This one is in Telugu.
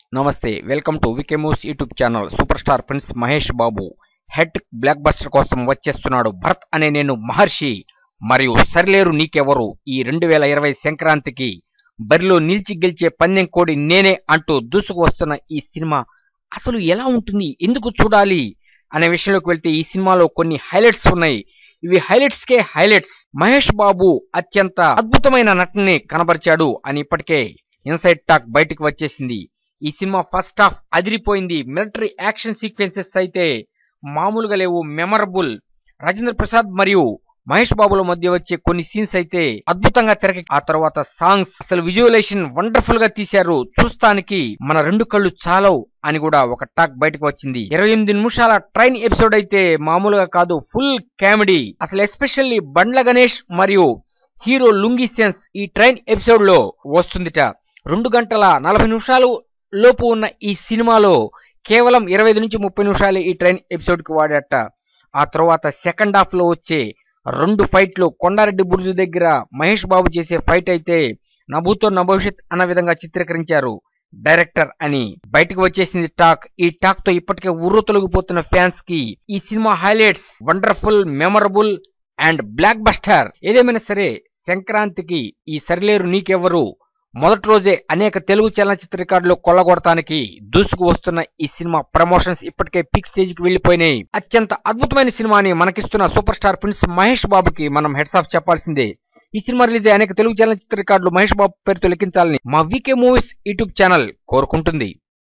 నమస్తే welcome to VK moves YouTube channel super star prince Mahesh Babu head blockbuster కోసం వచ్చేస్తున్నాడు భరత్ అనే నేను మహర్షి మరియు సరిలేరు నీకెవరు ఈ రెండు వేల ఇరవై సంక్రాంతికి బరిలో నిలిచి గెలిచే పందెం కోడి నేనే అంటూ దూసుకు వస్తున్న ఈ సినిమా అసలు ఎలా ఉంటుంది ఎందుకు చూడాలి అనే విషయంలోకి వెళ్తే ఈ సినిమాలో కొన్ని హైలైట్స్ ఉన్నాయి ఇవి హైలైట్స్ కే హైలైట్స్ మహేష్ బాబు అత్యంత అద్భుతమైన నటనని కనబరిచాడు అని ఇప్పటికే ఇన్సైడ్ టాక్ బయటకు వచ్చేసింది ఈ సినిమా ఫస్ట్ హాఫ్ అదిరిపోయింది మిలిటరీ యాక్షన్ సీక్వెన్సెస్ అయితే మామూలుగా లేవు మెమరబుల్ రాజేంద్ర ప్రసాద్ మరియు మహేష్ బాబుల మధ్య వచ్చే కొన్ని సీన్స్ అయితే అద్భుతంగా తెరకి ఆ తర్వాత సాంగ్స్ అసలు విజువలైజేషన్ వండర్ఫుల్ గా తీశారు చూస్తానికి మన రెండు కళ్ళు చాలవు అని కూడా ఒక టాక్ బయటకు వచ్చింది ఇరవై ఎనిమిది నిమిషాల ట్రైన్ ఎపిసోడ్ అయితే మామూలుగా కాదు ఫుల్ కామెడీ అసలు ఎస్పెషల్లీ బండ్ల గణేష్ మరియు హీరో లుంగి సెన్స్ ఈ ట్రైన్ ఎపిసోడ్ లో వస్తుందిట రెండు గంటల నలభై నిమిషాలు లోపు ఉన్న ఈ సినిమాలో కేవలం ఇరవై ఐదు నుంచి ముప్పై నిమిషాలే ఈ ట్రైన్ ఎపిసోడ్ కి వాడట ఆ తర్వాత సెకండ్ హాఫ్ లో వచ్చే రెండు ఫైట్లు కొండారెడ్డి బుర్జు దగ్గర మహేష్ బాబు చేసే ఫైట్ అయితే నభూతో నభవిష్యత్ అన్న విధంగా చిత్రీకరించారు డైరెక్టర్ అని బయటకు వచ్చేసింది టాక్ ఈ టాక్ తో ఇప్పటికే ఉర్రు తొలగిపోతున్న ఫ్యాన్స్ కి ఈ cinema highlights wonderful memorable and blockbuster ఏదేమైనా సరే సంక్రాంతికి ఈ సరిలేరు నీకెవరు మొదటి రోజే అనేక తెలుగు చలనచిత్ర రికార్డులు కొల్లగొడటానికి దూసుకు వస్తున్న ఈ సినిమా ప్రమోషన్స్ ఇప్పటికే పీక్ స్టేజ్ కి వెళ్లిపోయినాయి అత్యంత అద్భుతమైన సినిమాని మనకిస్తున్న సూపర్ స్టార్ ప్రిన్స్ మహేష్ బాబుకి మనం హెడ్స్ ఆఫ్ చెప్పాల్సిందే ఈ సినిమా రిలీజ్ అయ్యే అనేక తెలుగు చలనచిత్ర రికార్డులు మహేష్ బాబు పేరుతో లెక్కించాలని మా వీకే మూవీస్ యూట్యూబ్ ఛానల్ కోరుకుంటుంది